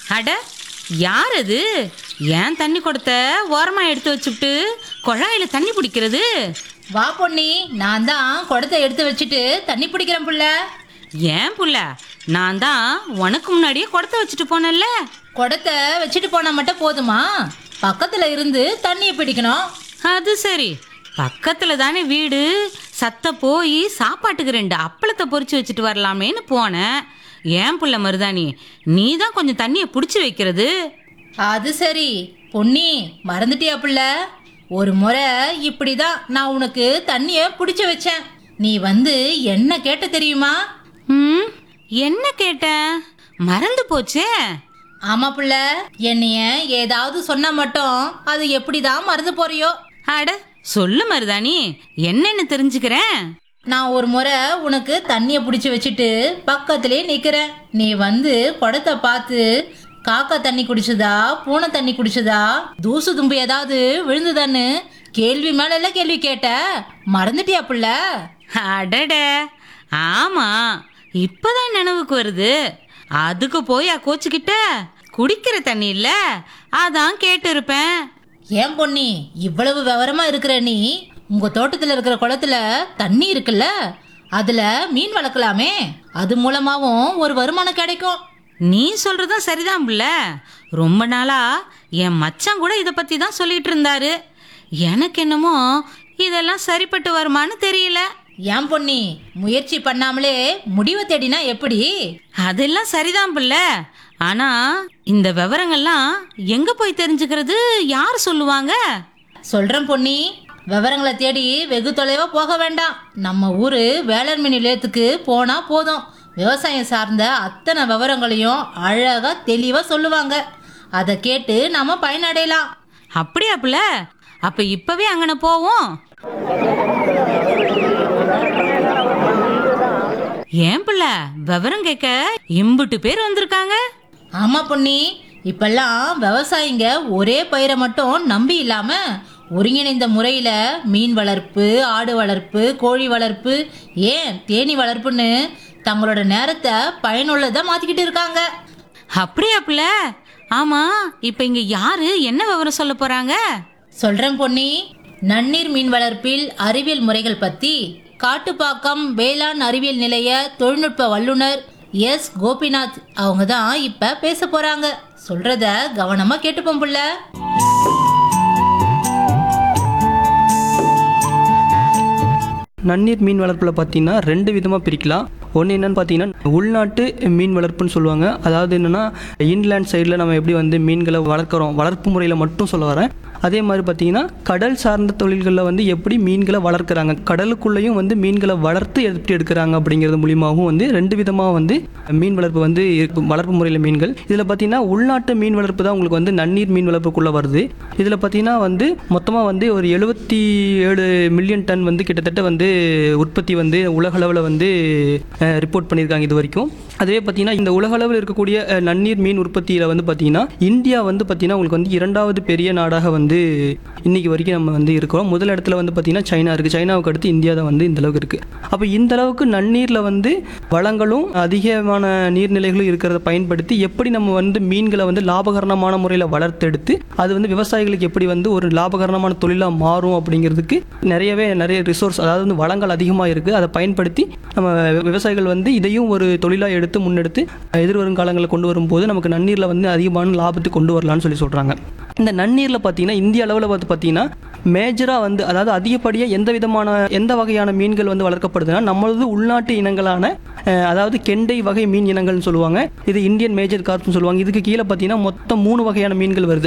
அட யார் அது ஏன் தண்ணி கொடுத்த ஓரமா எடுத்து வச்சுட்டு குழாயில தண்ணி பிடிக்கிறது வா பொன்னி நான் தான் குடத்தை எடுத்து வச்சுட்டு தண்ணி பிடிக்கிறேன் புள்ள ஏன் புள்ள நான் தான் உனக்கு முன்னாடியே குடத்தை வச்சுட்டு போனேன்ல குடத்தை வச்சுட்டு போனா மட்டும் போதுமா பக்கத்துல இருந்து தண்ணியை பிடிக்கணும் அது சரி பக்கத்துல தானே வீடு சத்த போய் சாப்பாட்டுக்கு ரெண்டு அப்பளத்தை பொரிச்சு வச்சுட்டு வரலாமேன்னு போனேன் ஏன் புள்ள மருதாணி நீ தான் கொஞ்சம் தண்ணியை பிடிச்சி வைக்கிறது அது சரி பொன்னி மறந்துட்டியா புள்ள ஒரு முறை இப்படிதான் நான் உனக்கு தண்ணிய பிடிச்சு வச்சேன் நீ வந்து என்ன கேட்ட தெரியுமா ம் என்ன கேட்டேன் மறந்து போச்சே ஆமா புள்ள என்னைய ஏதாவது சொன்னா மட்டும் அது எப்படிதான் மறந்து போறியோ அட சொல்லு மருதாணி என்னன்னு தெரிஞ்சுக்கிறேன் நான் ஒரு முறை உனக்கு தண்ணியை பிடிச்சி வச்சுட்டு பக்கத்திலே நிக்கிறேன் நீ வந்து குடத்தை பார்த்து காக்கா தண்ணி குடிச்சுதா பூனை தண்ணி குடிச்சுதா தூசு தும்பு ஏதாவது விழுந்துதான்னு கேள்வி மேல எல்லாம் கேள்வி கேட்ட மறந்துட்டியா புள்ள அடட ஆமா இப்பதான் நினைவுக்கு வருது அதுக்கு போய் கோச்சுக்கிட்ட குடிக்கிற தண்ணி இல்ல அதான் கேட்டு இருப்பேன் ஏன் பொன்னி இவ்வளவு விவரமா இருக்கிற நீ உங்க தோட்டத்துல இருக்கிற குளத்துல தண்ணி இருக்குல்ல அதுல மீன் வளர்க்கலாமே அது மூலமாவும் ஒரு வருமானம் கிடைக்கும் நீ சொல்றதும் சரிதான் புள்ள ரொம்ப நாளா என் மச்சான் கூட இதை பத்தி தான் சொல்லிட்டு இருந்தாரு எனக்கு என்னமோ இதெல்லாம் சரிப்பட்டு வருமான்னு தெரியல ஏன் பொன்னி முயற்சி பண்ணாமலே முடிவை தேடினா எப்படி அதெல்லாம் சரிதான் புள்ள ஆனா இந்த விவரங்கள்லாம் எங்க போய் தெரிஞ்சுக்கிறது யார் சொல்லுவாங்க சொல்றேன் பொன்னி விவரங்களை தேடி வெகு தொலைவா போக வேண்டாம் நம்ம ஊரு வேளாண்மை நிலையத்துக்கு போனா போதும் விவசாயம் சார்ந்த அத்தனை விவரங்களையும் அழகா தெளிவா சொல்லுவாங்க அதை கேட்டு நாம பயனடையலாம் அப்படியா புள்ள அப்ப இப்பவே அங்கன போவோம் ஏன் புள்ள விவரம் கேட்க இம்புட்டு பேர் வந்திருக்காங்க ஆமா பொன்னி இப்பெல்லாம் விவசாயிங்க ஒரே பயிரை மட்டும் நம்பி இல்லாம ஒருங்கிணைந்த முறையில மீன் வளர்ப்பு ஆடு வளர்ப்பு கோழி வளர்ப்பு ஏன் தேனி வளர்ப்புன்னு தங்களோட நேரத்தை பயனுள்ளதா மாத்திக்கிட்டு இருக்காங்க அப்படியா புள்ள ஆமா இப்ப இங்க யாரு என்ன விவரம் சொல்ல போறாங்க சொல்றேன் பொன்னி நன்னீர் மீன் வளர்ப்பில் அறிவியல் முறைகள் பத்தி காட்டுப்பாக்கம் வேளாண் அறிவியல் நிலைய தொழில்நுட்ப வல்லுனர் எஸ் கோபிநாத் அவங்க தான் இப்ப பேச போறாங்க சொல்றத கவனமா கேட்டுப்போம் புள்ள நன்னீர் மீன் வளர்ப்பில் பார்த்தீங்கன்னா ரெண்டு விதமாக பிரிக்கலாம் ஒன்று என்னன்னு பார்த்தீங்கன்னா உள்நாட்டு மீன் வளர்ப்புன்னு சொல்லுவாங்க அதாவது என்னென்னா இன்லேண்ட் சைடில் நம்ம எப்படி வந்து மீன்களை வளர்க்குறோம் வளர்ப்பு முறையில் மட்டும் சொல்ல வரேன் அதே மாதிரி பார்த்தீங்கன்னா கடல் சார்ந்த தொழில்களில் வந்து எப்படி மீன்களை வளர்க்குறாங்க கடலுக்குள்ளேயும் வந்து மீன்களை வளர்த்து எப்படி எடுக்கிறாங்க அப்படிங்கிறது மூலியமாகவும் வந்து ரெண்டு விதமாக வந்து மீன் வளர்ப்பு வந்து இருக்கு. வளர்ப்பு முறையில் மீன்கள் இதில் பார்த்தீங்கன்னா உள்நாட்டு மீன் வளர்ப்பு தான் உங்களுக்கு வந்து நன்னீர் மீன் வளர்ப்புக்குள்ளே வருது இதில் பார்த்தீங்கன்னா வந்து மொத்தமாக வந்து ஒரு எழுபத்தி ஏழு மில்லியன் டன் வந்து கிட்டத்தட்ட வந்து உற்பத்தி வந்து உலகளவில் வந்து ரிப்போர்ட் பண்ணியிருக்காங்க இது வரைக்கும் அதுவே பார்த்தீங்கன்னா இந்த உலகளவில் இருக்கக்கூடிய அஹ், நன்னீர் மீன் உற்பத்தியில் வந்து பார்த்தீங்கன்னா இந்தியா வந்து பார்த்தீங்கன்னா உங்களுக்கு வந்து இரண்டாவது பெரிய நாடாக வந்து இன்னைக்கு வரைக்கும் நம்ம வந்து இருக்கிறோம் முதல் இடத்துல வந்து பார்த்தீங்கன்னா சைனா இருக்குது சைனாவுக்கு அடுத்து இந்தியா தான் வந்து இந்த அளவுக்கு இருக்குது அப்போ இந்த அளவுக்கு நன்னீரில் வந்து வளங்களும் அதிகமான நீர்நிலைகளும் இருக்கிறத பயன்படுத்தி எப்படி நம்ம வந்து மீன்களை வந்து லாபகரணமான முறையில் வளர்த்தெடுத்து அது வந்து விவசாயிகளுக்கு எப்படி வந்து ஒரு லாபகரணமான தொழிலாக மாறும் அப்படிங்கிறதுக்கு நிறையவே நிறைய ரிசோர்ஸ் அதாவது வந்து வளங்கள் அதிகமாக இருக்குது அதை பயன்படுத்தி நம்ம விவசாயிகள் வந்து இதையும் ஒரு தொழிலாக எடுத்து முன்னெடுத்து எதிர்வரும் காலங்களில் கொண்டு வரும்போது நமக்கு நன்னீரில் வந்து அதிகமான லாபத்தை கொண்டு வரலாம்னு சொல்லி சொல்கிறாங்க இந்த நன்னீரில் பார்த்தீங்கன்னா இந்திய அளவில் வந்து பார்த்தீங்கன்னா மேஜராக வந்து அதாவது அதிகப்படியாக எந்த விதமான எந்த வகையான மீன்கள் வந்து வளர்க்கப்படுதுன்னா நம்மளது உள்நாட்டு இனங்களான அஹ், அதாவது கெண்டை வகை மீன் இனங்கள்னு சொல்லுவாங்க இது இந்தியன் மேஜர் கார்ப்னு சொல்லுவாங்க இதுக்கு கீழே பார்த்தீங்கன்னா மொத்தம் மூணு வகையான மீன்கள் வருது